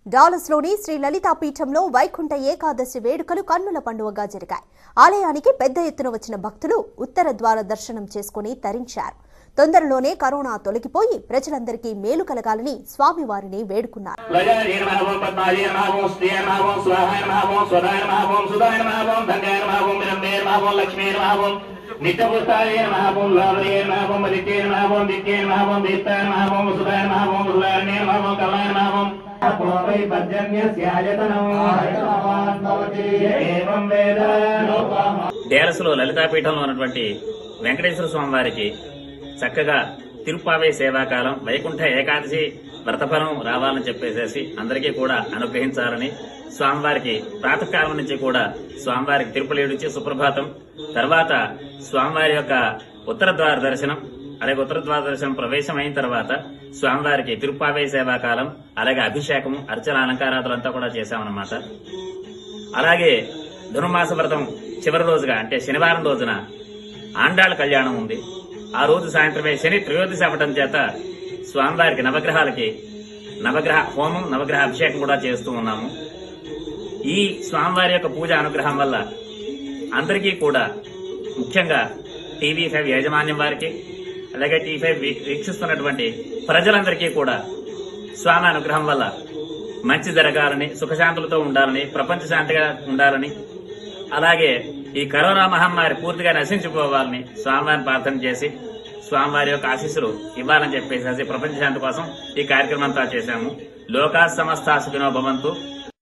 డాలస్లోని శ్రీ లలితా పీఠంలో వైకుంఠ ఏకాదశి వేడుకలు కన్నుల పండుగగా జరిగాయి ఆలయానికి పెద్ద ఎత్తున వచ్చిన భక్తులు ఉత్తర ద్వార దర్శనం చేసుకుని తరించారు తొందరలోనే కరోనా తొలగిపోయి ప్రజలందరికీ మేలు కలగాలని స్వామివారిని వేడుకున్నారు లయాయ నమః ఓం పద్మాయ నమః ఓం శ్రీయ నమః ఓం స్వాహాయ నమః ఓం స్వదాయ నమః ఓం సుదాయ నమః ఓం ధన్యాయ నమః ఓం విరందే నమః ఓం లక్ష్మీ నమః ఓం నిత్యపుష్టాయ నమః ఓం లావణ్యే నమః ఓం మదిత్యే నమః ఓం దిత్యే నమః ఓం దీప్తాయ నమః ఓం సుదాయ నమః ఓం సుదాయనే నమః ఓం కలాయ నమః ఓం అపోవై పర్జన్యస్యాయతనం ఏవం వేద డేరస్లో లలితాపీఠంలో ఉన్నటువంటి వెంకటేశ్వర స్వామి వారికి చక్కగా తిరుప్పావే సేవాకాలం వైకుంఠ ఏకాదశి వ్రతఫలం రావాలని చెప్పేసేసి అందరికీ కూడా అనుగ్రహించాలని స్వామివారికి ప్రాతకాలం నుంచి కూడా స్వామివారికి తిరుపతి నుంచి సుప్రభాతం తర్వాత స్వామివారి యొక్క ఉత్తర ద్వార దర్శనం అలాగే ఉత్తర ద్వార దర్శనం ప్రవేశం అయిన తర్వాత స్వామివారికి తిరుప్పావే సేవాకాలం అలాగే అభిషేకం అర్చన అలంకారాదులంతా కూడా చేశామన్నమాట అలాగే ధనుర్మాస వ్రతం చివరి రోజుగా అంటే శనివారం రోజున ఆండాళ్ళ కళ్యాణం ఉంది ఆ రోజు సాయంత్రమే శని త్రయోదశి అవ్వటం చేత స్వామివారికి నవగ్రహాలకి నవగ్రహ హోమం నవగ్రహ అభిషేకం కూడా చేస్తూ ఉన్నాము ఈ స్వామివారి యొక్క పూజ అనుగ్రహం వల్ల అందరికీ కూడా ముఖ్యంగా టీవీ ఫైవ్ యాజమాన్యం వారికి అలాగే టీవీ ఫైవ్ వీ- వీక్షిస్తున్నటువంటి ప్రజలందరికీ కూడా స్వామి అనుగ్రహం వల్ల మంచి జరగాలని సుఖశాంతులతో ఉండాలని ప్రపంచ శాంతిగా ఉండాలని అలాగే ఈ కరోనా మహమ్మారి పూర్తిగా నశించిపోవాలని స్వామివారిని ప్రార్థన చేసి స్వామివారి యొక్క ఆశీస్సులు ఇవ్వాలని చెప్పేసి ప్రపంచ శాంతి కోసం ఈ కార్యక్రమం అంతా చేశాము లోకా సమస్త సుఖినో భవంతు